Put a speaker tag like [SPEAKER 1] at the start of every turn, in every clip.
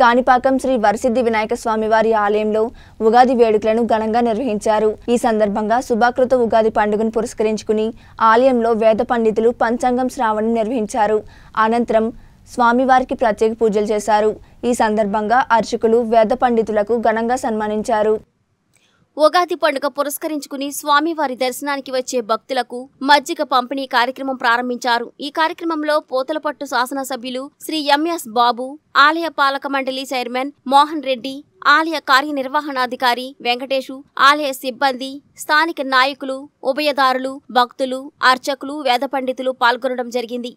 [SPEAKER 1] కాణిపాకం శ్రీ వరసిద్ధి వినాయక స్వామి వారి ఆలయంలో ఉగాది వేడుకలను ఘనంగా నిర్వహించారు ఈ సందర్భంగా శుభాకృత ఉగాది పండుగను పురస్కరించుకుని ఆలయంలో వేద పండితులు పంచాంగం శ్రావణం నిర్వహించారు అనంతరం స్వామివారికి ప్రత్యేక పూజలు చేశారు ఈ సందర్భంగా అర్చకులు వేద పండితులకు ఘనంగా సన్మానించారు
[SPEAKER 2] ఉగాది పండుగ పురస్కరించుకుని స్వామివారి దర్శనానికి వచ్చే భక్తులకు మజ్జిగ పంపిణీ కార్యక్రమం ప్రారంభించారు ఈ కార్యక్రమంలో పోతలపట్టు శాసనసభ్యులు శ్రీ ఎంఎస్ బాబు ఆలయ పాలక మండలి చైర్మన్ మోహన్ రెడ్డి ఆలయ కార్యనిర్వహణాధికారి వెంకటేశు ఆలయ సిబ్బంది స్థానిక నాయకులు ఉభయదారులు భక్తులు అర్చకులు వేద పండితులు పాల్గొనడం జరిగింది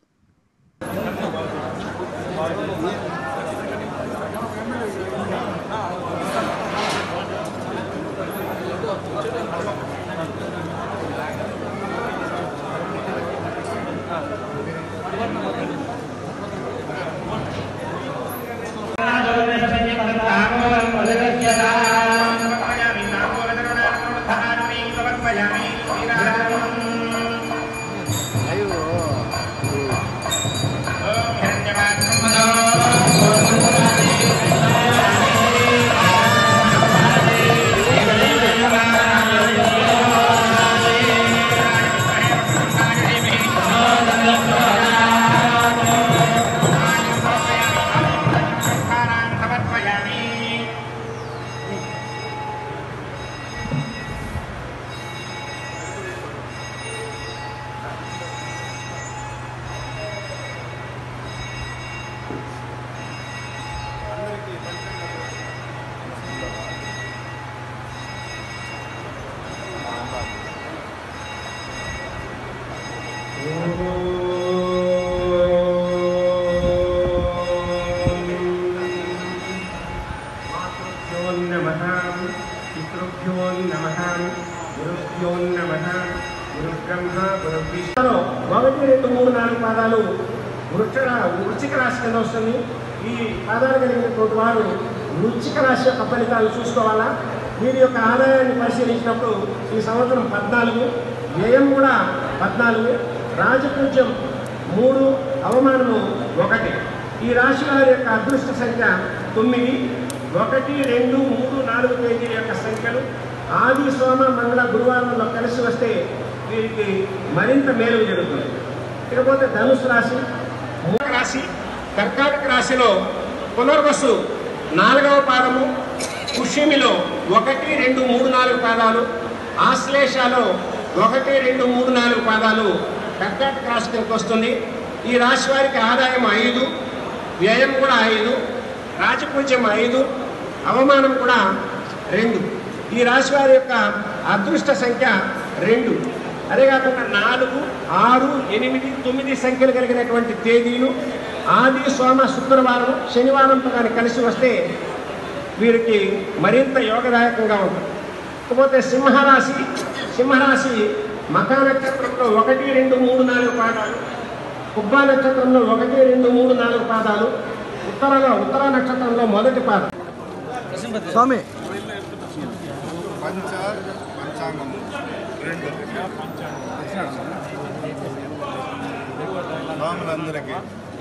[SPEAKER 3] మాతృభ్యో నమః పితృభ్యో నమః గురుభ్యో నమః గురుబ్రహ్మ గురువిష్ణు ఒకటి రెండు మూడు నాలుగు పాదాలు వృక్ష వృచ్చిక రాశి కింద వస్తుంది ఈ పాదాలు కలిగినటువంటి వారు వృచ్చిక రాశి యొక్క ఫలితాలు చూసుకోవాలా వీరి యొక్క ఆదాయాన్ని పరిశీలించినప్పుడు ఈ సంవత్సరం పద్నాలుగు వ్యయం కూడా పద్నాలుగు రాజపూజ్యం మూడు అవమానము ఒకటి ఈ రాశి వారి యొక్క అదృష్ట సంఖ్య తొమ్మిది ఒకటి రెండు మూడు నాలుగు తేదీల యొక్క సంఖ్యలు ఆది సోమ మంగళ గురువారంలో కలిసి వస్తే వీరికి మరింత మేలు జరుగుతుంది ఇకపోతే ధనుసు రాశి మూల రాశి కర్కాటక రాశిలో పునర్వసు నాలుగవ పాదము పుష్యమిలో ఒకటి రెండు మూడు నాలుగు పాదాలు ఆశ్లేషాలో ఒకటి రెండు మూడు నాలుగు పాదాలు కర్కాటక రాశి కిందకి వస్తుంది ఈ రాశి వారికి ఆదాయం ఐదు వ్యయం కూడా ఐదు రాజపూజ్యం ఐదు అవమానం కూడా రెండు ఈ రాశి వారి యొక్క అదృష్ట సంఖ్య రెండు అదే కాకుండా నాలుగు ఆరు ఎనిమిది తొమ్మిది సంఖ్యలు కలిగినటువంటి తేదీలు ఆది సోమ శుక్రవారం శనివారంతో కానీ కలిసి వస్తే వీరికి మరింత యోగదాయకంగా ఉంటుంది ఇకపోతే సింహరాశి సింహరాశి మకా నక్షత్రంలో ఒకటి రెండు మూడు నాలుగు పాదాలు కుబ్బా నక్షత్రంలో ఒకటి రెండు మూడు నాలుగు పాదాలు ఉత్తరలో ఉత్తర నక్షత్రంలో మొదటి పాదం
[SPEAKER 4] స్వామి
[SPEAKER 5] పంచ పంచాంగం రెండు స్వాములందరికీ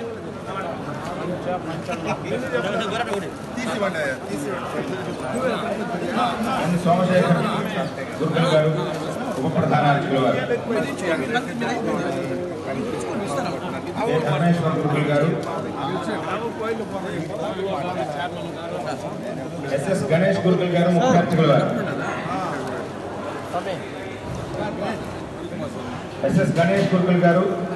[SPEAKER 5] తీసివ్వండి అయ్యా, తీసివ్వండి
[SPEAKER 6] అన్ని సోమశేఖర్ దుర్గం గారు ఉప ప్రధానాధికారులు వారు ఏ ధర్మేశ్వర గురుకుల్ గారు ఎస్ఎస్ గణేష్ గురుకుల్ గారు ముఖ్య అర్చకులు వారు ఎస్ఎస్ గణేష్ గురుకుల్ గారు